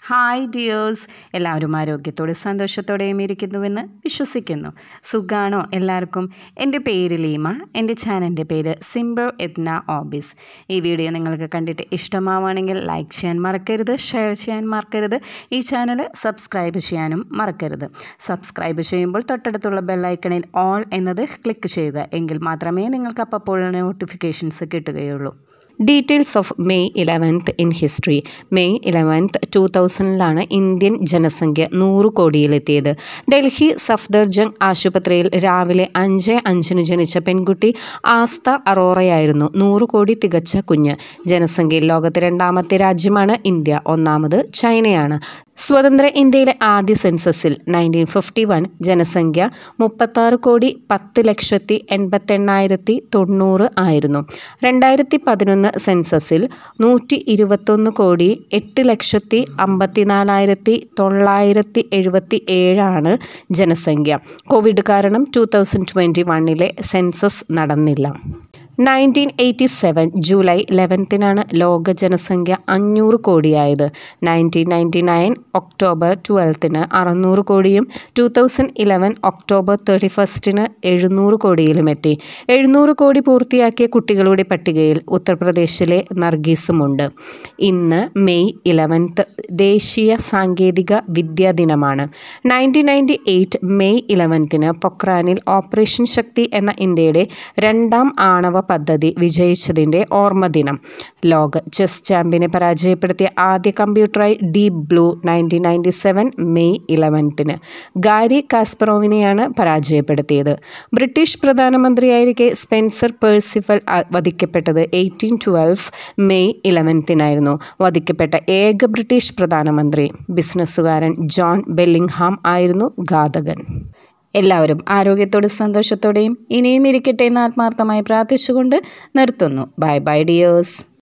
hi dears എല്ലാവരും ആരോഗ്യത്തോടെ സന്തോഷത്തോടെയും ഇരിക്കുന്നുവെന്ന് വിശ്വസിക്കുന്നു സുഖാണോ എല്ലാവർക്കും എൻ്റെ പേര് ലീമ എൻ്റെ ചാനലിൻ്റെ പേര് സിംബർ എത്ന ഓബീസ് ഈ വീഡിയോ നിങ്ങൾക്ക് കണ്ടിട്ട് ഇഷ്ടമാവുകയാണെങ്കിൽ ലൈക്ക് ചെയ്യാൻ മറക്കരുത് ഷെയർ ചെയ്യാൻ മറക്കരുത് ഈ ചാനൽ സബ്സ്ക്രൈബ് ചെയ്യാനും മറക്കരുത് സബ്സ്ക്രൈബ് ചെയ്യുമ്പോൾ തൊട്ടടുത്തുള്ള ബെല്ലൈക്കണിൽ ഓൾ എന്നത് ക്ലിക്ക് ചെയ്യുക എങ്കിൽ മാത്രമേ നിങ്ങൾക്ക് അപ്പോൾ നോട്ടിഫിക്കേഷൻസ് കിട്ടുകയുള്ളൂ details of May eleventh in history May eleventh two തൗസൻഡിലാണ് ഇന്ത്യൻ ജനസംഖ്യ നൂറ് കോടിയിലെത്തിയത് ഡൽഹി സഫ്ദർജംഗ് ആശുപത്രിയിൽ രാവിലെ അഞ്ച് അഞ്ചിന് ജനിച്ച പെൺകുട്ടി ആസ്ത അറോറയായിരുന്നു നൂറ് കോടി തികച്ച കുഞ്ഞ് ജനസംഖ്യയിൽ ലോകത്തെ രണ്ടാമത്തെ രാജ്യമാണ് ഇന്ത്യ ഒന്നാമത് ചൈനയാണ് സ്വതന്ത്ര ഇന്ത്യയിലെ ആദ്യ സെൻസസിൽ നയൻറ്റീൻ ഫിഫ്റ്റി വൺ ജനസംഖ്യ മുപ്പത്താറ് കോടി പത്ത് ലക്ഷത്തി എൺപത്തെണ്ണായിരത്തി തൊണ്ണൂറ് ആയിരുന്നു രണ്ടായിരത്തി പതിനൊന്ന് സെൻസസിൽ നൂറ്റി ഇരുപത്തൊന്ന് കോടി എട്ട് ലക്ഷത്തി അമ്പത്തിനാലായിരത്തി തൊള്ളായിരത്തി എഴുപത്തി ഏഴാണ് ജനസംഖ്യ കോവിഡ് കാരണം ടു തൗസൻഡ് ട്വൻറ്റി വണ്ണിലെ സെൻസസ് നടന്നില്ല നയൻറ്റീൻ എയ്റ്റി സെവൻ ജൂലൈ ലെവൻത്തിനാണ് ലോക ജനസംഖ്യ അഞ്ഞൂറ് കോടിയായത് നയൻറ്റീൻ നയൻറ്റി നയൻ ഒക്ടോബർ ട്വൽത്തിന് അറുന്നൂറ് കോടിയും two thousand eleven October thirty ഫസ്റ്റിന് എഴുന്നൂറ് കോടിയിലും എത്തി എഴുന്നൂറ് കോടി പൂർത്തിയാക്കിയ കുട്ടികളുടെ പട്ടികയിൽ ഉത്തർപ്രദേശിലെ നർഗീസുമുണ്ട് ഇന്ന് മെയ് ഇലവൻത്ത് ദേശീയ സാങ്കേതിക വിദ്യാ ദിനമാണ് നയൻറ്റീൻ നയൻറ്റി എയ്റ്റ് മെയ് ഇലവൻത്തിന് പൊക്രാനിൽ ഓപ്പറേഷൻ ശക്തി എന്ന ഇന്ത്യയുടെ രണ്ടാം ആണവ പദ്ധതി വിജയിച്ചതിൻ്റെ ഓർമ്മ ദിനം ലോക ചെസ് ചാമ്പ്യനെ പരാജയപ്പെടുത്തിയ ആദ്യ കമ്പ്യൂട്ടറായി Deep Blue nineteen ninety seven May ഇലവൻത്തിന് ഗാരി കാസ്പറോവിനെയാണ് പരാജയപ്പെടുത്തിയത് ബ്രിട്ടീഷ് പ്രധാനമന്ത്രിയായിരിക്കെ സ്പെൻസർ പേഴ്സിഫൽ വധിക്കപ്പെട്ടത് എയ്റ്റീൻ ട്വൽവ് മെയ് ഇലവൻത്തിനായിരുന്നു വധിക്കപ്പെട്ട ഏക ബ്രിട്ടീഷ് പ്രധാനമന്ത്രി ബിസിനസ്സുകാരൻ ജോൺ ബെല്ലിംഗ്ഹാം ആയിരുന്നു ഘാതകൻ എല്ലാവരും ആരോഗ്യത്തോടും സന്തോഷത്തോടെയും ഇനിയും ഇരിക്കട്ടെ എന്ന് ആത്മാർത്ഥമായി പ്രാർത്ഥിച്ചുകൊണ്ട് നിർത്തുന്നു ബൈ ബൈ ഡിയേഴ്സ്